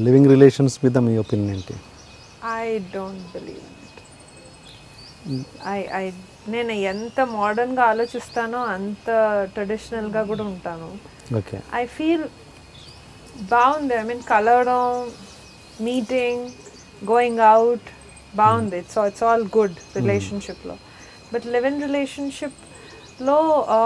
Living relations మీద మీ opinion ఏంటి I don't believe I I నేను ఎంత మోడర్న్గా ఆలోచిస్తానో అంత ట్రెడిషనల్గా కూడా ఉంటాను ఓకే ఐ ఫీల్ బాగుంది ఐ మీన్ కలవడం మీటింగ్ గోయింగ్ అవుట్ బాగుంది ఇట్స్ ఇట్స్ ఆల్ గుడ్ రిలేషన్షిప్లో బట్ లివ్ ఇన్ రిలేషన్షిప్లో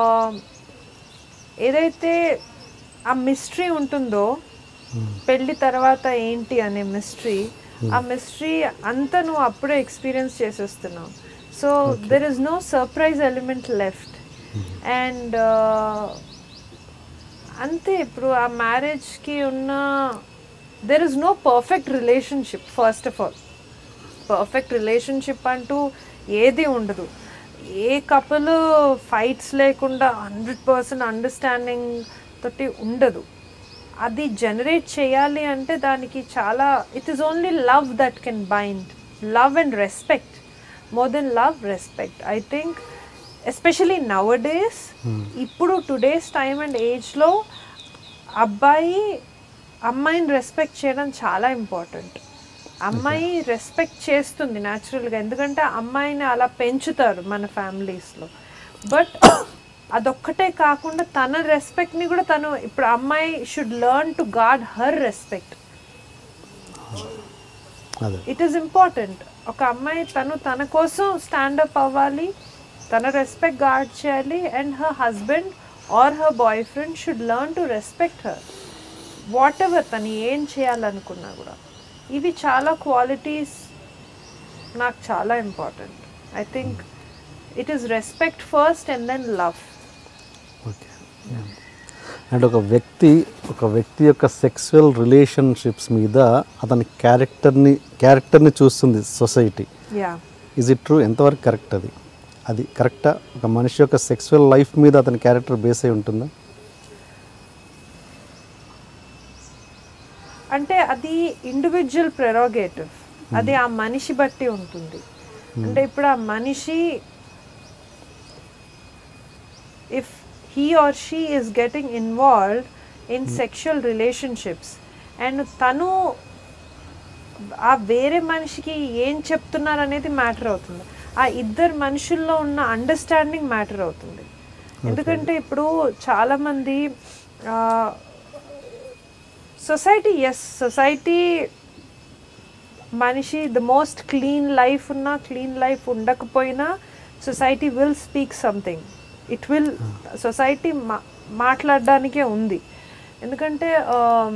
ఏదైతే ఆ మిస్టరీ ఉంటుందో పెళ్లి తర్వాత ఏంటి అనే మిస్టరీ ఆ మిస్టరీ అంతా నువ్వు అప్పుడే ఎక్స్పీరియన్స్ చేసేస్తున్నావు so there is no surprise element left and అంతే ఇప్పుడు ఆ మ్యారేజ్కి ఉన్న there is no perfect relationship first of all perfect relationship అంటూ ఏది ఉండదు ఏ కపుల్ ఫైట్స్ లేకుండా హండ్రెడ్ పర్సెంట్ అండర్స్టాండింగ్ తోటి ఉండదు అది జనరేట్ చేయాలి అంటే దానికి చాలా it is only love that can bind love and respect more than love respect I think especially nowadays ఇప్పుడు టుడేస్ టైమ్ అండ్ ఏజ్లో అబ్బాయి అమ్మాయిని రెస్పెక్ట్ చేయడం చాలా ఇంపార్టెంట్ అమ్మాయి రెస్పెక్ట్ చేస్తుంది న్యాచురల్గా ఎందుకంటే అమ్మాయిని అలా పెంచుతారు మన ఫ్యామిలీస్లో బట్ అదొక్కటే కాకుండా తన రెస్పెక్ట్ని కూడా తను ఇప్పుడు అమ్మాయి should learn to guard her respect అదే ఇట్ ఈస్ ఇంపార్టెంట్ ఒక అమ్మాయి తను తన కోసం స్టాండప్ అవ్వాలి తన రెస్పెక్ట్ గార్డ్ చేయాలి and her husband or her boyfriend should learn to respect her whatever తను ఏం చేయాలనుకున్నా కూడా ఇవి చాలా క్వాలిటీస్ నాకు చాలా important I think it is respect first and then love okay and ఒక వ్యక్తి ఒక వ్యక్తి యొక్క సెక్సువల్ రిలేషన్షిప్స్ మీద అతని క్యారెక్టర్ని క్యారెక్టర్ని చూస్తుంది society yeah is it true ఎంతవరకు కరెక్ట్ అది అది కరెక్టా ఒక మనిషి యొక్క సెక్సువల్ లైఫ్ మీద అతని క్యారెక్టర్ బేస్ అయి ఉంటుందా అంటే అది ఇండివిజువల్ ప్రెరోగేటివ్ అది ఆ మనిషి బట్టి ఉంటుంది అంటే ఇప్పుడు ఆ మనిషి if he or she is getting involved in sexual relationships and తను ఆ వేరే మనిషికి ఏం చెప్తున్నారు అనేది మ్యాటర్ అవుతుంది ఆ ఇద్దరు మనుషుల్లో ఉన్న అండర్స్టాండింగ్ మ్యాటర్ అవుతుంది ఎందుకంటే ఇప్పుడు చాలామంది సొసైటీ ఎస్ సొసైటీ మనిషి ద మోస్ట్ క్లీన్ లైఫ్ ఉన్నా క్లీన్ లైఫ్ ఉండకపోయినా society will speak something it will society మా మాట్లాడడానికే ఉంది ఎందుకంటే ఆ,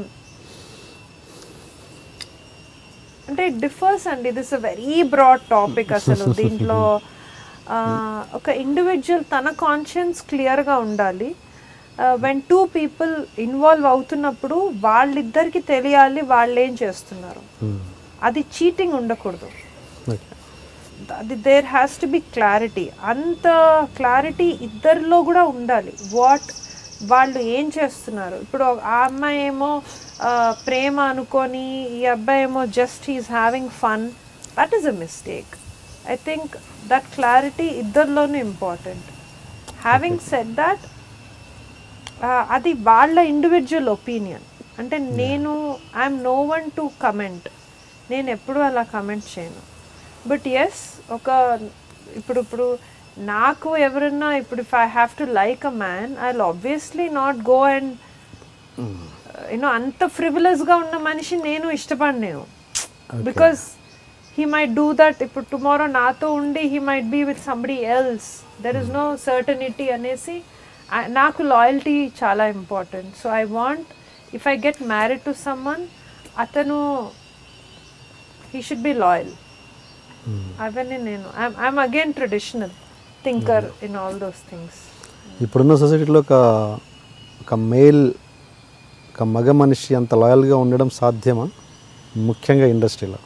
అంటే ఇట్ డిఫర్స్ అండి this a very broad topic అసలు దీంట్లో ఆ, ఒక ఇండివిజువల్ తన కాన్షియన్స్ క్లియర్గా ఉండాలి వెన్ టూ పీపుల్ ఇన్వాల్వ్ అవుతున్నప్పుడు వాళ్ళిద్దరికి తెలియాలి వాళ్ళు ఏం చేస్తున్నారు అది చీటింగ్ ఉండకూడదు ఓకే అది there has to be clarity అంత క్లారిటీ ఇద్దరిలో కూడా ఉండాలి వాట్ వాళ్ళు ఏం చేస్తున్నారు ఇప్పుడు ఆ అమ్మాయి ఏమో ఆ, ప్రేమ అనుకొని ఈ అబ్బాయి ఏమో just he's having fun that is a mistake I think that clarity ఇద్దరిలోనూ ఇంపార్టెంట్ హ్యావింగ్ సెట్ దట్ అది వాళ్ళ ఇండివిజువల్ ఒపీనియన్ అంటే నేను I'm no one to comment నేను ఎప్పుడు అలా కమెంట్ చేయను బట్ ఎస్ ఒక ఇప్పుడు ఇప్పుడు నాకు ఎవరన్నా ఇప్పుడు if I have to like a man I obviously not go and you know అంత ఫ్రివిలస్గా ఉన్న మనిషి నేను ఇష్టపడలేను because he might do that ఇప్పుడు టుమారో నాతో ఉండి he might be with somebody else there is no certainty అనేసి I- నాకు లాయల్టీ చాలా important so I want if I get married to someone అతను హీ షుడ్ బి లాయల్ అవన్నీ నేను I'm again traditional thinker in all those things ఇప్పుడున్న సొసైటీలో ఒక ఒక మేల్ ఒక మగ మనిషి అంత లాయల్గా ఉండడం సాధ్యమా ముఖ్యంగా ఇండస్ట్రీలో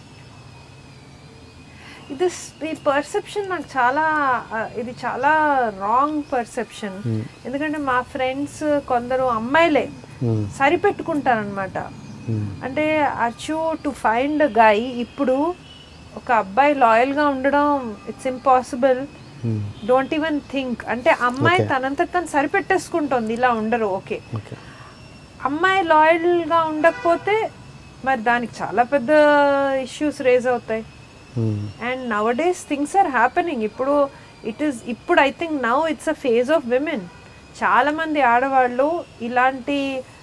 ఇది స్- ఈ పర్సెప్షన్ నాకు చాలా ఆ, ఇది చాలా రాంగ్ పర్సెప్షన్ ఎందుకంటే మా ఫ్రెండ్స్ కొందరు అమ్మాయిలే Hmm. సరిపెట్టుకుంటారనమాట Hmm. అంటే అచ్చు టు ఫైండ్ గై ఇప్పుడు ఒక అబ్బాయి లాయల్గా ఉండడం it's impossible Hmm. Don't even think అంటే అమ్మాయి Okay. తనంత తను సరిపెట్టేసుకుంటుంది ఇలా ఉండరు ఓకే ఓకే అమ్మాయి లాయల్గా ఉండకపోతే మరి దానికి చాలా పెద్ద ఇష్యూస్ రేజ్ అవుతాయి um, and nowadays things are happening ఇప్పుడు ఇట్ ఈస్ ఇప్పుడు I think now it's a phase of women చాలామంది ఆడవాళ్ళు ఇలాంటి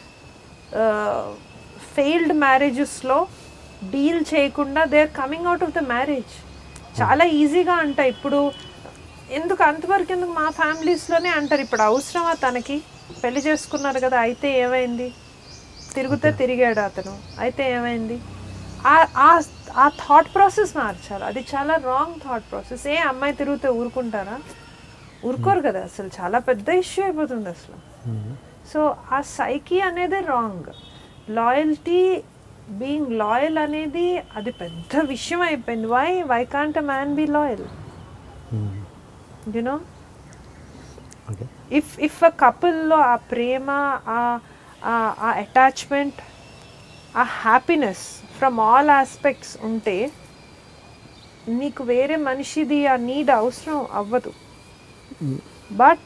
ఫెయిల్డ్ మ్యారేజెస్లో డీల్ చేయకుండా they are coming out of the marriage చాలా ఈజీగా అంట ఇప్పుడు ఎందుకు అంతవరకు ఎందుకు మా ఫ్యామిలీస్లోనే అంటారు ఇప్పుడు అవసరమా తనకి పెళ్లి చేసుకున్నారు కదా అయితే ఏమైంది తిరుగుతే తిరిగాడు అతను అయితే ఏమైంది ఆ- ఆ ఆ థాట్ ప్రాసెస్ మార్చాలి అది చాలా రాంగ్ థాట్ ప్రాసెస్ ఏ అమ్మాయి తిరిగితే ఊరుకుంటారా ఊరుకోరు కదా అసలు చాలా పెద్ద ఇష్యూ అయిపోతుంది అసలు సో ఆ సైకి అనేది రాంగ్ లాయల్టీ బీయింగ్ లాయల్ అనేది అది పెద్ద విషయం అయిపోయింది why why can't a man be loyal um, you know okay if if a కపుల్లో ఆ ప్రేమ ఆ ఆ- ఆ అటాచ్మెంట్ ఆ హ్యాపీనెస్ ఫ్రమ్ ఆల్ ఆస్పెక్ట్స్ ఉంటే నీకు వేరే మనిషిది ఆ నీడ్ అవసరం అవ్వదు but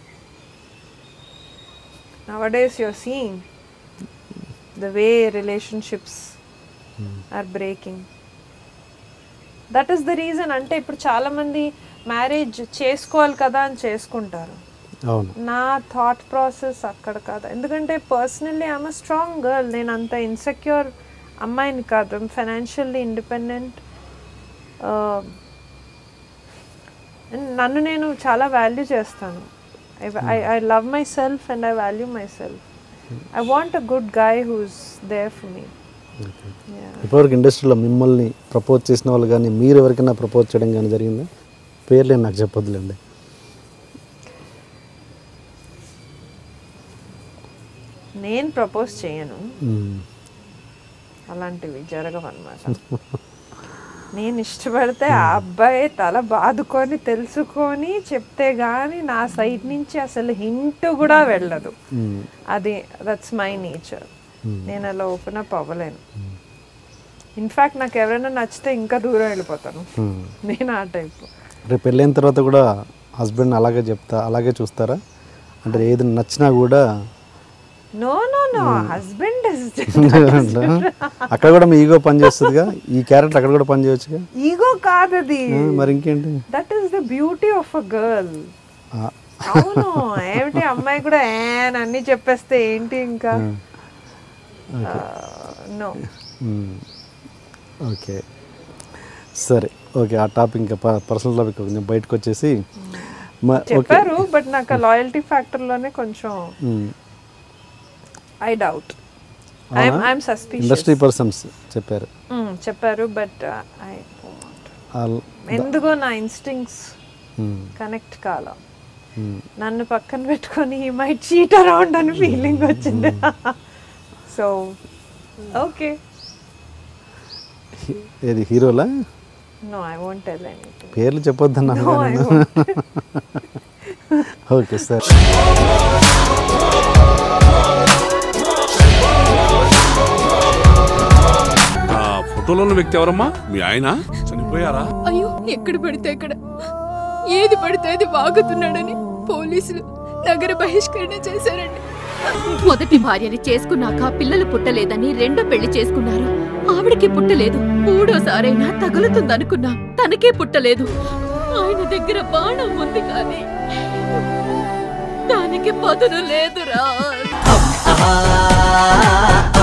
nowadays you're seeing the way relationships are breaking that is the reason అంటే ఇప్పుడు చాలామంది మ్యారేజ్ చేసుకోవాలి కదా అని చేసుకుంటారు అవును నా థాట్ ప్రాసెస్ అక్కడ కాదు ఎందుకంటే personally I'm a strong girl నేను అంత ఇన్సెక్యూర్ అమ్మాయిని కాదు ఫైనాన్షియల్లీ ఇండిపెండెంట్ నన్ను నేను చాలా వాల్యూ చేస్తాను I I love myself and I value myself I want a good guy who's there for me ఇప్పటివరకు ఇండస్ట్రీలో మిమ్మల్ని ప్రపోజ్ చేసిన వాళ్ళు కానీ మీరు ఎవరికైనా ప్రపోజ్ చేయడం కానీ జరిగిందా పేర్లే నాకు చెప్పొద్దులేండి నేను ప్రపోజ్ చేయను ఉమ్, అలాంటివి జరగవన్నమాట నేను ఇష్టపడితే ఆ అబ్బాయి తల బాదుకొని తెలుసుకొని చెప్తే గాని నా సైడ్ నుంచి అసలు హింట్ కూడా వెళ్ళదు ఉమ్, అది దట్స్ మై నేచర్ నేను అలా ఓపెన్ అప్ అవ్వలేను ఇన్ఫ్యాక్ట్ నాకు ఎవరైనా నచ్చితే ఇంకా దూరం వెళ్ళిపోతాను ఉమ్. నేను ఆ టైప్ రేపు పెళ్ళైన తర్వాత కూడా హస్బెండ్ అలాగే చెప్తా అలాగే చూస్తారా అంటే ఏది నచ్చినా కూడా నో నో నో హస్బెండ్ అట్లా? అక్కడ కూడా మీ ఈగో పని చేస్తుందిగా ఈ క్యారెక్టర్ అక్కడ కూడా పని చేయొచ్చుగా ఈగో కాదు అది ఆ, మరి ఇంకేంటి that is the beauty of a girl ఆ, అవును ఏమిటి అమ్మాయి కూడా ఏ అని అన్ని చెప్పేస్తే ఏంటి ఇంకా నో ఉమ్, ఓకే సరే ఓకే ఆ టాపిక్ ఇంకా పర్సనల్ టాపిక్ కొంచెం బయటకు వచ్చేసి మ- ఓకే చెప్పారు బట్ నాకు ఆ లాయల్టీ ఫ్యాక్టర్ లోనే కొంచెం um, I doubt I'm I'm suspicious industry persons చెప్పారు చెప్పారు బట్ ఐ ఆల్- ఎందుకో నా ఇన్స్టింగ్స్ ఉమ్, కనెక్ట్ కాల ఉమ్, నన్ను పక్కన పెట్టుకొని ఈ మై చీట్ అరౌండ్ అని ఫీలింగ్ వచ్చింది సో ఓకే హీ- ఏది హీరోలా no I won't tell anything పేర్లు చెప్పొద్దన్నాను No, I won't. Okay sir ఆ ఫోటోలో ఉన్న వ్యక్తి ఎవరమ్మా మీ ఆయన చనిపోయారా అయ్యో ఎక్కడ పడితే అక్కడ ఏది పడితే అది వాగుతున్నాడని పోలీసులు నగర బహిష్కరణ చేశారండి మొదటి భార్యని చేసుకున్నాక పిల్లలు పుట్టలేదని రెండో పెళ్లి చేసుకున్నారు ఆవిడకి పుట్టలేదు మూడోసారైనా తగులుతుందనుకున్నా తనకే పుట్టలేదు ఆయన దగ్గర బాణం ఉంది కానీ దానికి పదును లేదురా ఆ